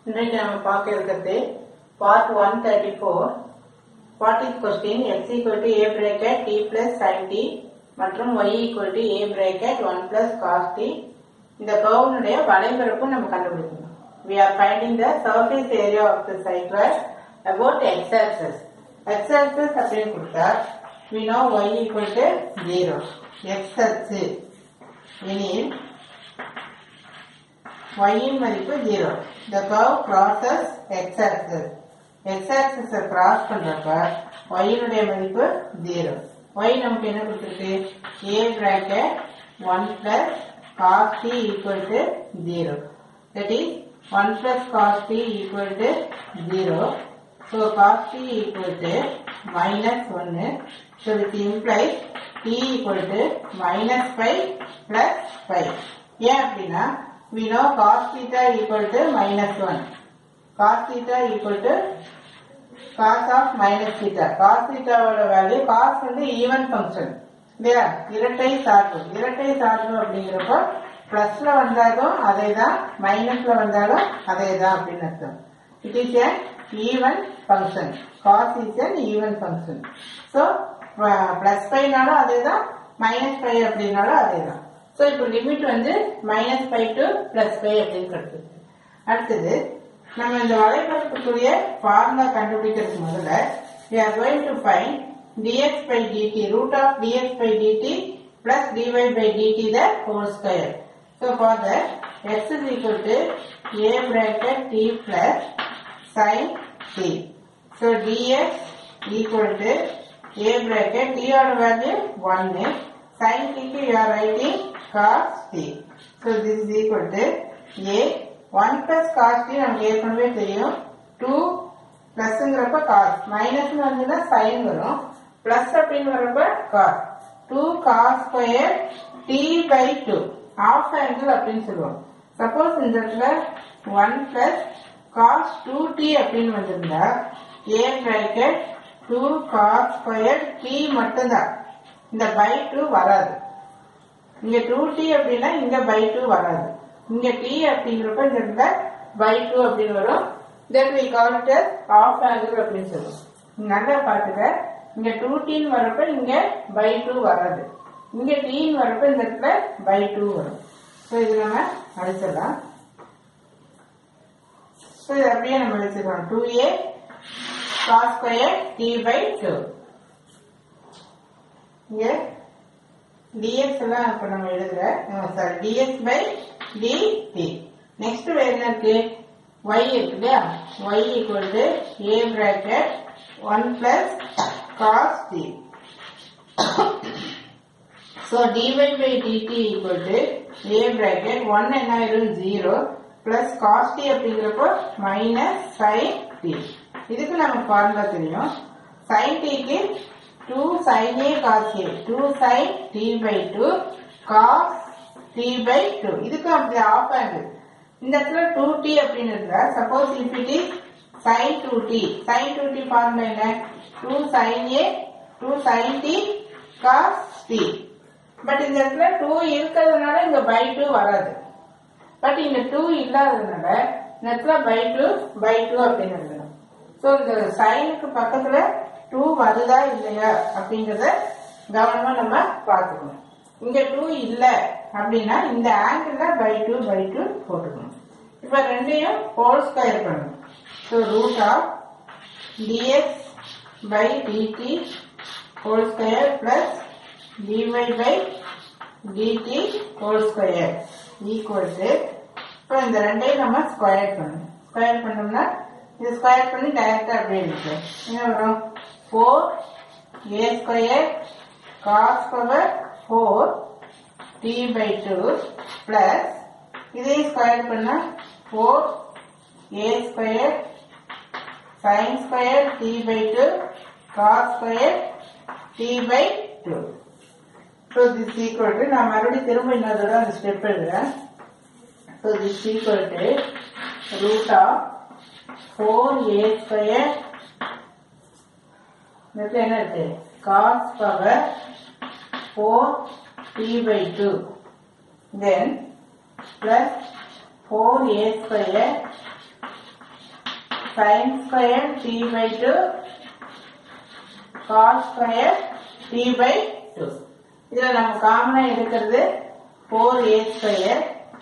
இன்றைக்கு நம்ம பார்க்க இருக்கிறது part one thirty four fortieth question x equal to a bracket t plus sin t மற்றும் y equal to a bracket one plus cos t இந்த கர்வனுடைய வளைபரப்பு நம்ம கண்டுபிடிக்கணும் we are finding the surface area of the cycloid about x axis x axis அப்படின்னு கொடுத்தா we know y equal to 0 x அச்சு எனில் y இன் மதிப்பு 0 the curve crosses x axis x axis a cross பண்றப்ப y இனுடைய மதிப்பு 0 y நமக்கு என்ன கொடுத்திருக்கு a bracket 1 plus cos t equal to 0 that is 1 plus cos t equal to 0 so cos t equal to minus 1 so which implies t equal to minus 5 plus 5 ஏன் அப்படின்னா we know cos theta equal to minus 1 cos theta equal to cos of minus theta cos theta ஓட value cos வந்து even function இல்லையா இரட்டை சார்பு இரட்டை சார்பு அப்படிங்கிறப்போ பிளஸ்ல வந்தாலும் அதே தான் மைனஸ்ல வந்தாலும் அதே தான் அப்படின்னு அர்த்தம் it is a even function cos is an even function so plus ஃபைவ்னாலும் அதே தான் மைனஸ் ஃபைவ் அப்படின்னாலும் அதே தான் ஸோ இப்போ லிமிட் வந்து minus five to plus five அப்படின்னு கிடைச்சிருக்கு அடுத்தது நம்ம இந்த வலைபரப்புக்குரிய ஃபார்முலா கண்டுபிடிக்கிறதுக்கு முதல்ல we are going to find dx by dt root of dx by dt plus dy by dt the whole square so for that x is equal to a bracket t plus sin t so dx equal to a bracket t odd value 1 sin t க்கு you are writing cos t so this is equal to a 1 plus cos t நமக்கு ஏற்கனவே தெரியும் 2 பிளஸ்ங்கிறப்ப cos minus வந்ததுன்னா sin வரும் plus அப்படின்னு வரப்ப cos two cos square t by two of angle அப்படின்னு சொல்லுவோம் சப்போஸ் இந்த இடத்துல one plus cos two t அப்படின்னு வந்திருந்தா a bracket two cos square t மட்டும்தான் இந்த பை டூ வராது இங்க டூ டி அப்படின்னா இங்க பை டூ வராது இங்க டி அப்படிங்கிறப்ப இந்த இடத்துல பை டூ அப்படின்னு வரும் then we call it as half angle அப்படின்னு சொல்லுவோம் இங்க நல்லா பாத்துக்க இங்க டூ டீன் வரப்ப இங்க பை டூ வராது இங்க டீன் வரப்ப இந்த இடத்துல பை டூ வரும் ஸோ இது நம்ம அழிச்சிடலாம் ஸோ இது அப்படியே நம்ம அழிச்சிடலாம் two a cos square t by two இங்க dx எல்லாம் இப்ப நம்ம எழுதுற சாரி dx பை dt நெக்ஸ்ட் வேற என்ன இருக்கு y இருக்கு இல்லையா y equal to a bracket 1 plus cos t so dy by dt equal to a bracket 1 என்ன ஆயிரும் 0 plus cos t அப்படிங்கிறப்போ minus sin t இதுக்கு நமக்கு ஃபார்முலா தெரியும் sin t க்கு 2 sin a cos a 2 sin t by 2 cos t by 2 இதுக்கு அப்படி of angle இந்த இடத்துல 2t அப்படின்னு இருந்தா suppose if it is sin 2t sin 2t formula என்ன 2 sin a 2 sin t cos t but இந்த இடத்துல 2 இருக்கிறதுனால இங்க பை 2 வராது பட் இங்க 2 இல்லாததுனால இந்த இடத்துல பை 2 பை 2 அப்படின்னு எழுதணும் ஸோ இந்த சைனுக்கு பக்கத்துல 2 வருதா இல்லையா அப்படிங்கறத கவனமா நம்ம பார்த்துக்கணும் இங்க 2 இல்ல அப்படின்னா இந்த ஆங்கிள் பை 2 பை 2 போட்டுக்கணும் இப்ப ரெண்டையும் ஹோல் ஸ்கொயர் பண்ணணும் so root of dx by dt whole square plus dy by dt whole square equal to இப்போ இந்த ரெண்டையும் நம்ம ஸ்கொயர் பண்ணணும் ஸ்கொயர் பண்ணோம்னா இது ஸ்கொயர் பண்ணி டைரக்டா அப்படியே இருக்கு என்ன வரும் four a square cos power four t by two plus இதையும் ஸ்கொயர் பண்ணா four a square sin square t by two cos square t by two so this equal to நான் மறுபடியும் திரும்ப இன்னொரு அந்த ஸ்டெப் எழுதுறேன் so this equal to root of four a square இதுல என்ன இருக்கு cos power four t by two then plus 4a square sin square t by 2 cos square t by 2 இதுல நம்ம காமனா எடுக்கிறது 4a square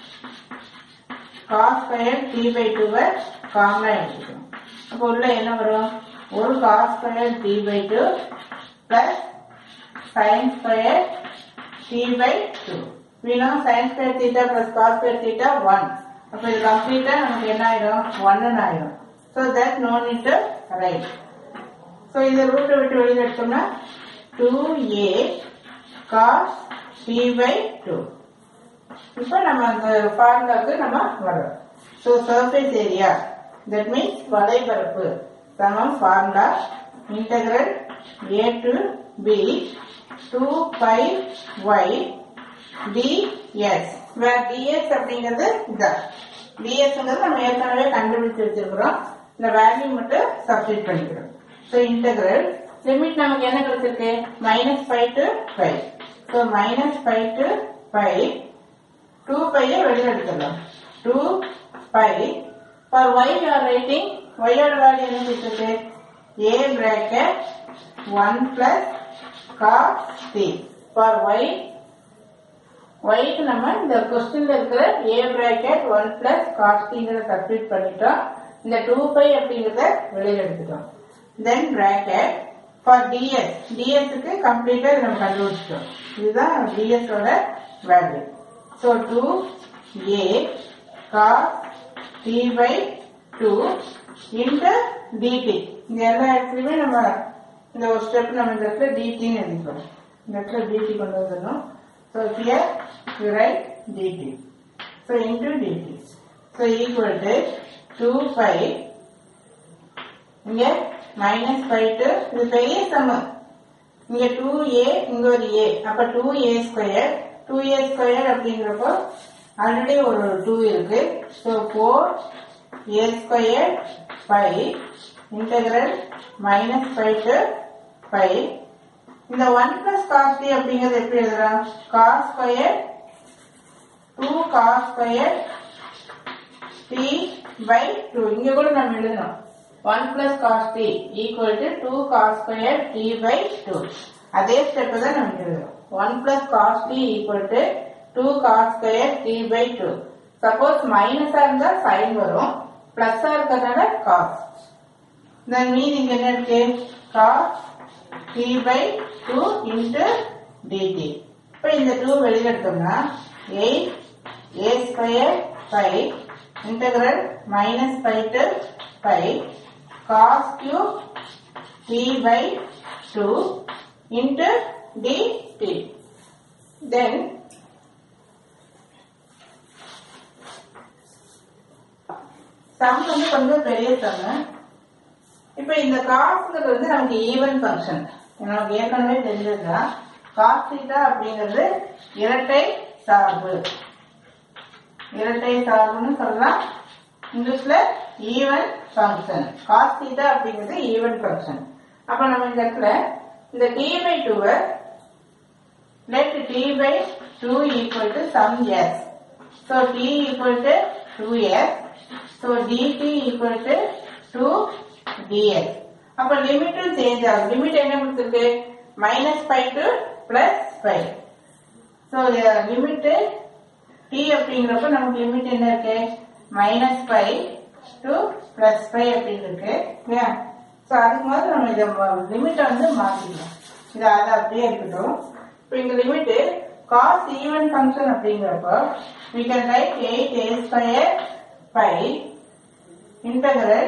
cos square t by 2 வை காமனா எடுத்துக்கணும் அப்போ உள்ள என்ன வரும் ஒரு cos square t by 2 plus sin square t by 2 we know sin square theta plus cos square theta 1 அப்போ இது கம்ப்ளீட்டா நமக்கு என்ன ஆயிடும் 1 ஆயிடும் so that no need to write so இதை ரூட்டை விட்டு வெளியில எடுத்தோம்னா 2a cos t by 2 இப்போ நம்ம அந்த ஃபார்முலாக்கு நம்ம வரோம் so surface area that means வலைபரப்பு சமம் formula integral a to b two by y ds where ds அப்படிங்கிறது இதான் டிஎஸ்ங்கிறது நம்ம ஏற்கனவே கண்டுபிடிச்சு வச்சிருக்கிறோம் இந்த வேல்யூ மட்டும் சப்ஸ்டிட் பண்ணிக்கிறோம் ஸோ இன்டகிரல் லிமிட் நமக்கு என்ன கிடைச்சிருக்கு minus five to five so minus five to five two பையை வெளியில எடுத்துடலாம் two by for y are writing ஒய்யோட வேல்யூ என்ன கொடுத்துருக்கு a bracket one plus cos t for y ஒய்க்கு நம்ம இந்த கொஸ்டின்ல இருக்கிற a bracket one plus cos டிங்கிறத சப்ஸ்டிட் பண்ணிட்டோம் இந்த டூ பை அப்படிங்கிறத வெளியில எடுத்துட்டோம் தென் பிராக்கெட் ஃபார் டிஎஸ் டிஎஸ்க்கு கம்ப்ளீட்டா இதை நம்ம கண்டுபிடிச்சிட்டோம் இதுதான் டிஎஸ் ஓட value so two a cos t by two into dt இந்த எல்லா இடத்துலையுமே நம்ம இந்த ஒரு ஸ்டெப் நம்ம இந்த இடத்துல டிடின்னு எழுதிக்கிறோம் இந்த இடத்துல டிடி கொண்டு வந்துடணும் so here you write dt so into dt so equal to two by இங்க மைனஸ் ஃபைவ் டு இது பெரிய சம்மு இங்க டூ ஏ இங்க ஒரு ஏ அப்ப two a square two a square அப்படிங்கிறப்போ ஆல்ரெடி ஒரு டூ இருக்கு so four a square five integral minus five to five இந்த ஒன் பிளஸ் காஸ் டி அப்படிங்கிறது எப்படி எழுதுறோம் cos square two cos square t by two இங்க கூட நம்ம எழுதணும் one plus cos t equal to two cos square t by two அதே step தான் நம்ம எழுதுறோம் one plus cos t equal to two cos square t by two suppose மைனஸா இருந்தா சைன் வரும் பிளஸ்ஸா இருக்கிறதுனால காஸ் தென் மீனிங் என்ன இருக்கு cos t by two into dt இப்போ இந்த டூ வெளியில எடுத்தோம்னா eight a square five integral minus five to five cos cube t by two into dt then sum வந்து கொஞ்சம் பெரிய சம்மு இப்போ இந்த காசுங்கிறது வந்து நமக்கு ஈவன் ஃபங்க்ஷன் நமக்கு ஏற்கனவே தெரிஞ்சதுதான் காஸ் தீட்டா அப்படிங்கிறது இரட்டை சார்பு இரட்டை சார்புன்னு சொல்லலாம் இங்கிலீஷ்ல ஈவன் ஃபங்க்ஷன் காஸ் தீட்டா அப்படிங்கிறது ஈவன் ஃபங்க்ஷன் அப்ப நம்ம இந்த இடத்துல இந்த டி பை டூவை let t by two equal to some s so t equal to two s so dt equal to two ds அப்ப லிமிட்டும் சேஞ்ச் ஆகும் லிமிட் என்ன கொடுத்துருக்கு minus five to plus five so limit t அப்படிங்கிறப்ப நமக்கு limit என்ன இருக்கு minus five to plus five அப்படின்னு இருக்கு இல்லையா ஸோ அதுக்கு முதல்ல நம்ம இதை லிமிட்டை வந்து மாற்றிக்கலாம் இது அது அப்படியே இருக்கட்டும் இப்போ இங்க லிமிட் காஸ் ஈவன் ஃபங்க்ஷன் அப்படிங்கிறப்போ we can write 8 a square 5 integral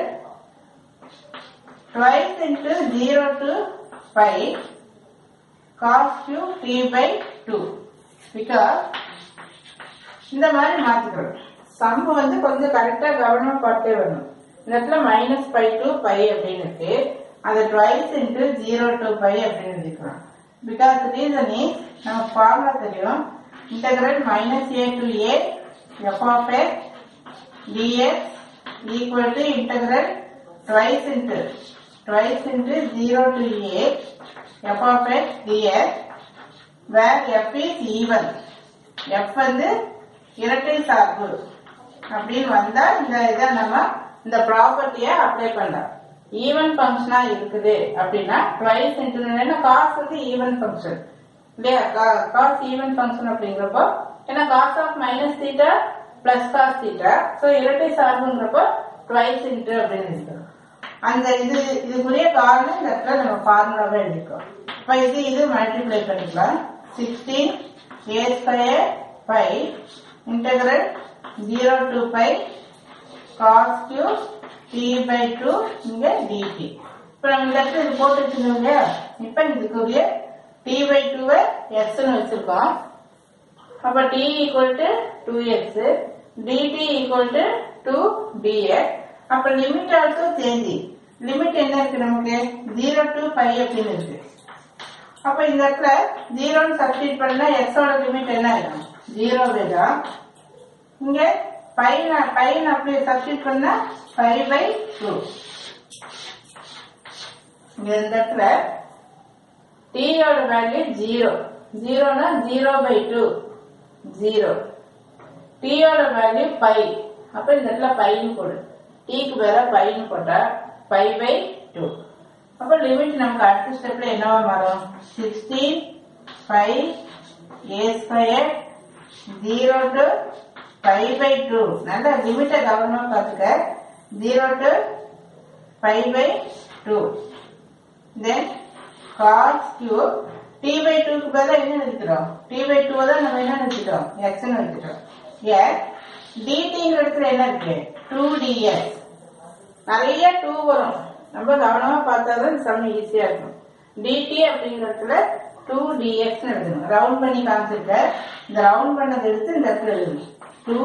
twice into 0 to 5 cos cube t by 2 because இந்த மாதிரி மாத்திக்கிறோம் சம் வந்து கொஞ்சம் கரெக்டா கவனமா பார்த்தே வரணும் இந்த இடத்துல மைனஸ் ஃபைவ் டு ஃபைவ் அப்படின்னு இருக்கு அதை twice into zero to five அப்படின்னு எழுதிக்கிறோம் பிகாஸ் ரீசன் இஸ் நமக்கு ஃபார்முலா தெரியும் integral minus a to a f of x dx equal to integral twice into twice into zero to a f of x dx where f is even f வந்து இரட்டை சார்பு அப்படின்னு வந்தா இந்த இதை நம்ம இந்த ப்ராப்பர்ட்டியை அப்ளை பண்ணலாம் ஈவன் ஃபங்க்ஷனா இருக்குது அப்படின்னா ட்வைஸ் இன்டர்னல் காஸ் வந்து ஈவன் ஃபங்க்ஷன் இல்லையா காஸ் ஈவன் ஃபங்க்ஷன் அப்படிங்கிறப்போ ஏன்னா cos of minus theta plus cos theta so இரட்டை சார்புங்கிறப்போ ட்வைஸ் இன்ட்டு அப்படின்னு இருக்கிறோம் அந்த இது இதுக்குரிய காரணம் இந்த இடத்துல நம்ம ஃபார்முலாவை எழுதிக்கோம் இப்போ இது இது மல்டிப்ளை பண்ணிக்கலாம் sixteen a square by integral zero to by cos cube t by two இங்க டிடி இப்போ நம்ம இந்த இடத்துல இது போட்டு வச்சிருந்தோம் இல்லையா இப்போ இதுக்குரிய டி பை டூவை எக்ஸ்னு வச்சிருக்கோம் அப்ப t equal to two x dt equal to two dx அப்ப லிமிட் ஆல்சோ சேஞ்ச் லிமிட் என்ன இருக்கு நமக்கு ஜீரோ டு ஃபைவ் அப்படின்னு இருக்கு அப்ப இந்த இடத்துல ஜீரோன்னு சப்ஸ்டிட் பண்ணா எக்ஸோட லிமிட் என்ன ஆயிடும் ஜீரோ தான் இங்க பைன் பைன் அப்படி சப்ஸ்டிட் பண்ணா ஃபைவ் பை டூ இங்க இந்த இடத்துல டீயோட வேல்யூ ஜீரோ ஜீரோனா ஜீரோ பை டூ ஜீரோ டீயோட வேல்யூ பை அப்ப இந்த இடத்துல பைன்னு போடு டீக்கு வேற பைன்னு போட்டா பை பை டூ அப்ப லிமிட் நமக்கு அடுத்த ஸ்டெப்ல என்னவா மாறும் sixteen five a square zero to five by two நல்ல லிமிட்டை கவனமா பார்த்துக்க zero to five by two then cos cube t by டூக்கு பதிலாக என்ன நிறுத்திட்டோம் டி பை டூ தான் நம்ம என்ன நிறுத்திட்டோம் எக்ஸ்னு நிறுத்திட்டோம் எஸ் டிடிங்கிற இடத்துல என்ன இருக்கு டூ டிஎஸ் நிறைய டூ வரும் ரொம்ப கவனமா பார்த்தா தான் சம் ஈஸியா இருக்கும் டிடி அப்படிங்கிற இடத்துல டூ டிஎக்ஸ் எழுதணும் ரவுண்ட் பண்ணி காமிச்சிருக்க இந்த ரவுண்ட் பண்ணதை எடுத்து இந்த இடத்துல எழுதணும் டூ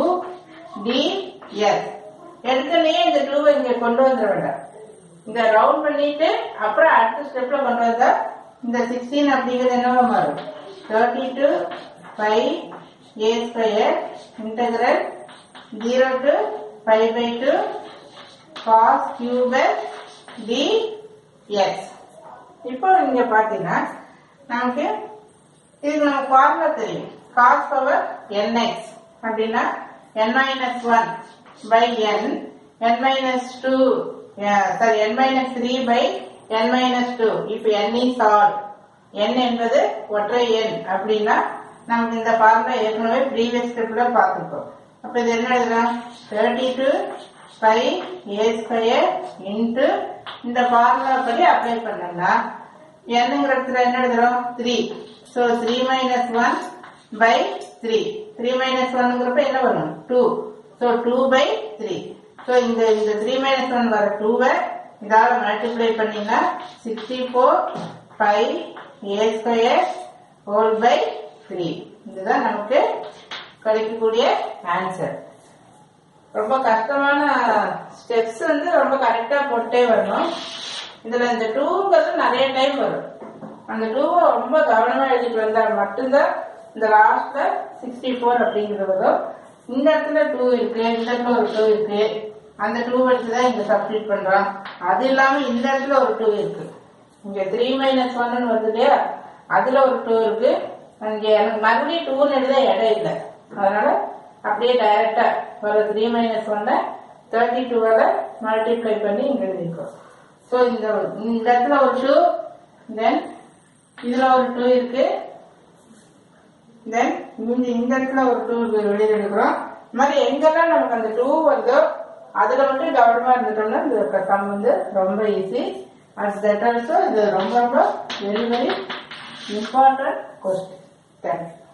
டிஎஸ் எடுத்தோடனே இந்த டூவை இங்க கொண்டு வந்துட வேண்டாம் இந்த ரவுண்ட் பண்ணிட்டு அப்புறம் அடுத்த ஸ்டெப்ல கொண்டு வந்தா இந்த சிக்ஸ்டீன் அப்படிங்கிறது என்னவா மாறும் thirty two five a square integral zero to five by two cos cube t x இப்போ இங்க பாத்தீங்கன்னா நமக்கு இது நமக்கு ஃபார்முலா தெரியும் காஸ் பவர் என்எக்ஸ் அப்படின்னா n minus one by n n minus two sorry n minus three by n minus two இப்போ n is all என் என்பது ஒற்றை எண் அப்படின்னா நமக்கு இந்த ஃபார்முலா ஏற்கனவே ப்ரீவியஸ் ஸ்டெப்ல பார்த்துருக்கோம் அப்ப இது என்ன எழுதலாம் thirty two five a square into இந்த ஃபார்முலா படி அப்ளை பண்ணோம்னா என்னங்கிற இடத்துல என்ன எழுதுறோம் three so three minus one by three three minus ஒன்னுங்கிறப்ப என்ன வரும் two so two by three so இந்த இந்த த்ரீ மைனஸ் ஒன் வர டூவை இதால மல்டிப்ளை பண்ணீங்கன்னா sixty four five a square whole by three இதுதான் நமக்கு கிடைக்கக்கூடிய ஆன்சர் ரொம்ப கஷ்டமான ஸ்டெப்ஸ் வந்து ரொம்ப கரெக்டா போட்டே வரணும் இதுல இந்த டூங்கிறது நிறைய டைம் வரும் அந்த டூவை ரொம்ப கவனமா எழுதிட்டு வந்தா மட்டும்தான் இந்த லாஸ்ட்ல சிக்ஸ்டி ஃபோர் அப்படிங்கிறது வரும் இந்த இடத்துல டூ இருக்கு இந்த இடத்துல ஒரு டூ இருக்கு அந்த டூ வச்சு தான் இங்க சப்ஸ்டிட் பண்றோம் அது இல்லாம இந்த இடத்துல ஒரு டூ இருக்கு இங்க த்ரீ மைனஸ் ஒன்னு வருது இல்லையா அதுல ஒரு டூ இருக்கு அங்க எனக்கு மறுபடியும் டூன்னு எழுத இடம் இல்லை அதனால அப்படியே டைரக்டா வர த்ரீ மைனஸ் ஒன்ன தேர்ட்டி டூவால மல்டிப்ளை பண்ணி இங்க எழுதிருக்கோம் ஸோ இந்த இந்த இடத்துல ஒரு டூ தென் இதுல ஒரு டூ இருக்கு தென் இந்த இந்த இடத்துல ஒரு டூ வெளியில எடுக்கிறோம் இந்த மாதிரி எங்கெல்லாம் நமக்கு அந்த டூ வருதோ அதுல மட்டும் கவனமா இருந்துட்டோம்னா இந்த சம் வந்து ரொம்ப ஈஸி அஸ் தட் ஆல்சோ இது ரொம்ப ரொம்ப very very important question thank you